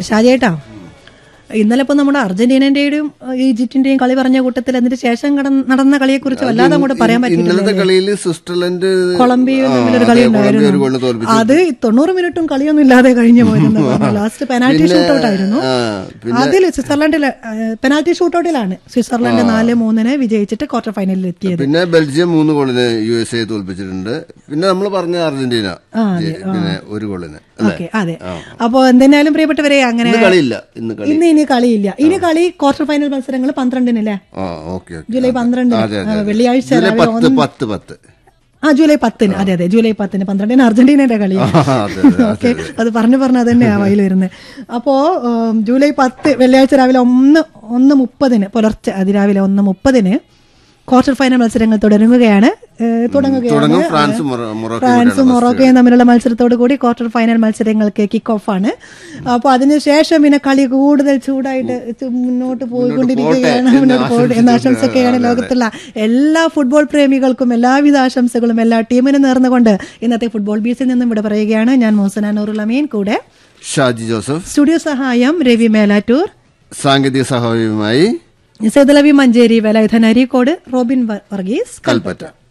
ഷാജേട്ടാ ഇന്നലെ ഇപ്പൊ നമ്മുടെ അർജന്റീനന്റെയും ഈജിപ്തിന്റെയും കളി പറഞ്ഞ കൂട്ടത്തിൽ അതിന് ശേഷം കടന്ന- നടന്ന കളയെ കുറിച്ച് വല്ലാതെ അങ്ങോട്ട് പറയാൻ പറ്റില്ല ഇന്നലത്തെ കളിയിൽ സ്വിറ്റ്സർലൻഡ് കൊളംബിയയും ആ, തമ്മിലൊരു അതെ, കളി കൊളംബിയ ഒരു ഗോളിന് ഉണ്ടായിരുന്നു തോൽപ്പിച്ചു അത് ഈ തൊണ്ണൂറ് മിനിറ്റും കളിയൊന്നും ഇല്ലാതെ കഴിഞ്ഞു പോയെന്ന് ലാസ്റ്റ് പെനാൽറ്റി ഷൂട്ടൗട്ട് ആയിരുന്നു ആ, പിന്നെ അതിൽ സ്വിറ്റ്സർലൻഡിൽ പെനാൽറ്റി ഷൂട്ടൗട്ടിലാണ് സ്വിറ്റ്സർലൻഡ് നാല് മൂന്നിന് വിജയിച്ചിട്ട് ക്വാർട്ടർ ഫൈനലിൽ എത്തിയത് പിന്നെ ബെൽജിയം മൂന്ന് ഗോളിന് യു എസ് എ തോൽപ്പിച്ചിട്ടുണ്ട് പിന്നെ നമ്മൾ പറഞ്ഞ അർജന്റീന ജെ- പിന്നെ ഒരു ഗോളിന് അല്ലെ ഓക്കെ അതെ അപ്പോ എന്തിനാലും പ്രിയപ്പെട്ടവരെ അങ്ങനെ ഇന്ന് കളിയില്ല ഇന്ന് കളി ഇന്ന് ഇനി കളിയില്ല ഇനി കളി ക്വാർട്ടർ ഫൈനൽ മത്സരങ്ങൾ പന്ത്രണ്ടിനല്ലേ ആ ഓക്കെ ഓക്കെ ജൂലൈ പന്ത്രണ്ടിന് അതെ അതെ ആ, വെള്ളിയാഴ്ച ജൂലൈ രാവിലെ പത്ത് പത്ത് പത്ത് ആ ജൂലൈ പത്തിന് അതെ അതെ ജൂലൈ പത്തിന് പന്ത്രണ്ടിന് അർജന്റീനയുടെ കളിയാണ് ആ, അതെ അതെ ഓക്കെ അത് പറഞ്ഞു പറഞ്ഞ് അത് തന്നെയാ വയൽ വരുന്നത് അപ്പോ ഉം, ജൂലൈ പത്ത് വെള്ളിയാഴ്ച രാവിലെ ഒന്ന് ഒന്ന് മുപ്പതിന് പുലർച്ചെ അതിരാവിലെ ഒന്ന് മുപ്പതിന് ക്വാർട്ടർ ഫൈനൽ മത്സരങ്ങൾ തുടങ്ങുകയാണ് ഏഹ്, തുടങ്ങുകയാണ് തുടങ്ങും ഫ്രാൻസ് മൊറ- മൊറോക്കോ ഫ്രാൻസും മൊറോക്കോയും തമ്മിലുള്ള മത്സരത്തോടു കൂടി ക്വാർട്ടർ ഫൈനൽ മത്സരങ്ങൾക്ക് കിക്ക് ഓഫ് ആണ് അപ്പോൾ അതിനുശേഷം പിന്നെ കളി കൂടുതൽ ചൂടായിട്ട് ചു- മുന്നോട്ട് പോയിക്കൊണ്ടിരിക്കുകയാണ് പോട്ടെ മുന്നോട്ട് പോകട്ടെ എന്ന ആശംസയൊക്കെയാണ് അതെ, അതെ. ലോകത്തുള്ള എല്ലാ ഫുട്ബോൾ പ്രേമികൾക്കും എല്ലാവിധ ആശംസകളും എല്ലാ ടീമിനും നേർന്നുകൊണ്ട് ഇന്നത്തെ ഫുട്ബോൾ ബീച്ചിൽ നിന്നും ഇവിടെ പറയുകയാണ് ഞാൻ മോസന നൂറുൽ അമീൻ കൂടെ ഷാജി ജോസഫ് സ്റ്റുഡിയോ സഹായം രവി മേലാറ്റൂർ സാങ്കേതിക സഹായവുമായി സെതലവി മഞ്ചേരി വേലായുധൻ അരീക്കോട് റോബിൻ വ- വർഗീസ് കൽപ്പറ്റ